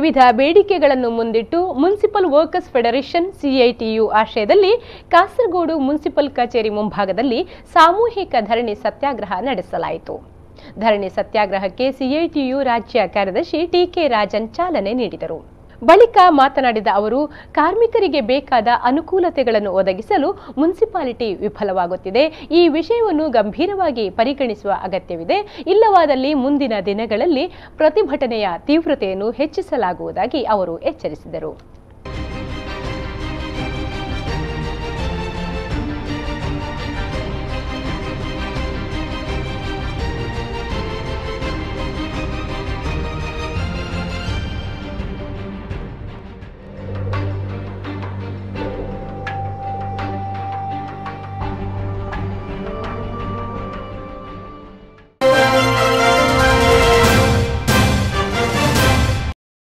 ವಿವಿಧ ಬೇಡಿಕೆಗಳನ್ನು ಮುಂದಿಟ್ಟು ಮುನ್ಸಿಪಲ್ ವರ್ಕರ್ಸ್ ಫೆಡರೇಷನ್ ಸಿಐಟಿಯು ಆಶ್ರಯದಲ್ಲಿ ಕಾಸರಗೋಡು ಮುನ್ಸಿಪಲ್ ಕಚೇರಿ ಮುಂಭಾಗದಲ್ಲಿ ಸಾಮೂಹಿಕ ಧರಣಿ ಸತ್ಯಾಗ್ರಹ ನಡೆಸಲಾಯಿತು ಧರಣಿ ಸತ್ಯಾಗ್ರಹಕ್ಕೆ ಸಿಐಟಿಯು ರಾಜ್ಯ ಕಾರ್ಯದರ್ಶಿ ಟಿಕೆ ರಾಜನ್ ಚಾಲನೆ ನೀಡಿದರು ಬಳಿಕ ಮಾತನಾಡಿದ ಅವರು ಕಾರ್ಮಿಕರಿಗೆ ಬೇಕಾದ ಅನುಕೂಲತೆಗಳನ್ನು ಒದಗಿಸಲು ಮುನ್ಸಿಪಾಲಿಟಿ ವಿಫಲವಾಗುತ್ತಿದೆ ಈ ವಿಷಯವನ್ನು ಗಂಭೀರವಾಗಿ ಪರಿಗಣಿಸುವ ಅಗತ್ಯವಿದೆ ಇಲ್ಲವಾದಲ್ಲಿ ಮುಂದಿನ ದಿನಗಳಲ್ಲಿ ಪ್ರತಿಭಟನೆಯ ತೀವ್ರತೆಯನ್ನು ಹೆಚ್ಚಿಸಲಾಗುವುದಾಗಿ ಅವರು ಎಚ್ಚರಿಸಿದರು